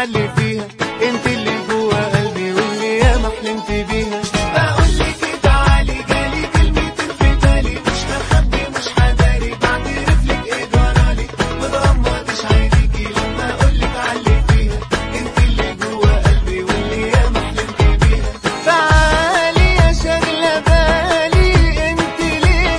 علي فيها انت اللي جوا قلبي واللي ياما حلمت بيها بقول لك تعالي جالي كلمتين في بالي مش هخبي مش هداري بعترف لك ايه جرالي ما تغمضش عينيكي لما اقول لك علي فيها انت اللي جوا قلبي واللي ياما حلمت بيها تعالي يا شغلة بالي انت ليه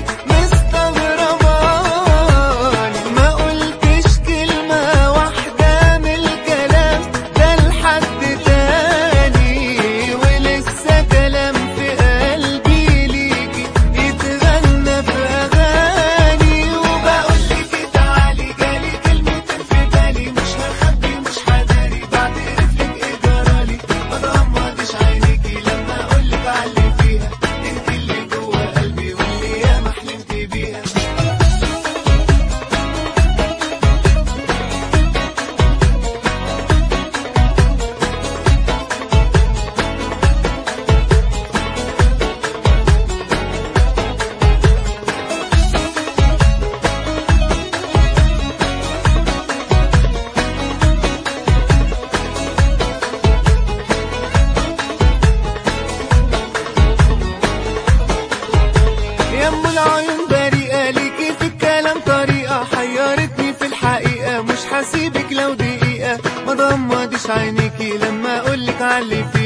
مستغرباني ما قلتش كلمة واحدة من الكلام ده لحد تاني ولسه كلام في قلبي ليكي يتغنى في أغاني وبقول لك تعالي جالي كلمتين في بالي مش هخبي مش هداري بعترف لك ايه جرالي ما تغمضش عينيكي لما اقول لك علي فيها انت اللي جوا قلبي واللي ياما حلمت بيها يا ام العيون بريئة ليكي في الكلام طريقة حيرتني في الحقيقة مش هسيبك لو دقيقة ما ضمضش عينيكي لما اقولك علي فيها